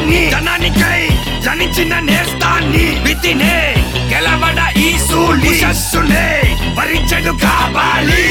నేస్తాన్ని జనానికై జనించిన నేస్తాన్ని వితినే గెలవడ ఈ సూళి శస్సునే భరించడు కావాలి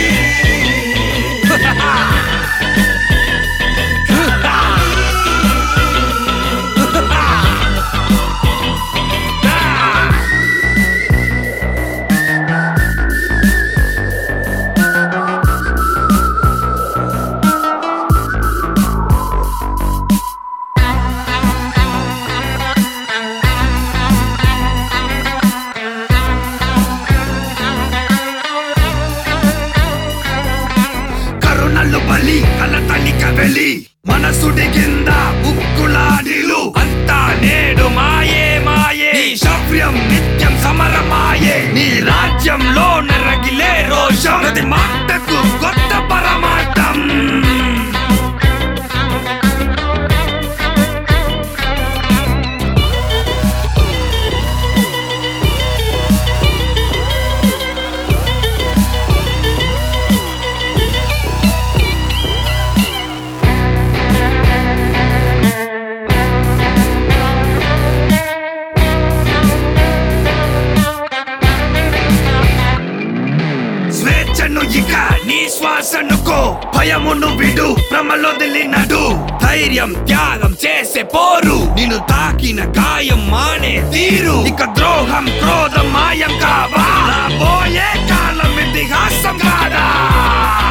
కరుణలు బలి కల తలిక వెలి మనసుడి కింద ఉక్కులాడిలు అంతా నేడు మాయే మాయే నీ శౌర్యం నిత్యం సమరమాయే నీ రాజ్యంలో నరగిలే రోషం ప్రతి మాటకు కొత్త పరమార్థం స్వేచ్ఛను ఇక నీ శ్వాసనుకో భయమును విడు భ్రమలొదిలి నడు ధైర్యం త్యాగం చేసే పోరు నిన్ను తాకిన గాయం మానే తీరు ఇక ద్రోహం క్రోధం మాయం కావా పోయే కాలం ఇతిహాసం కాదా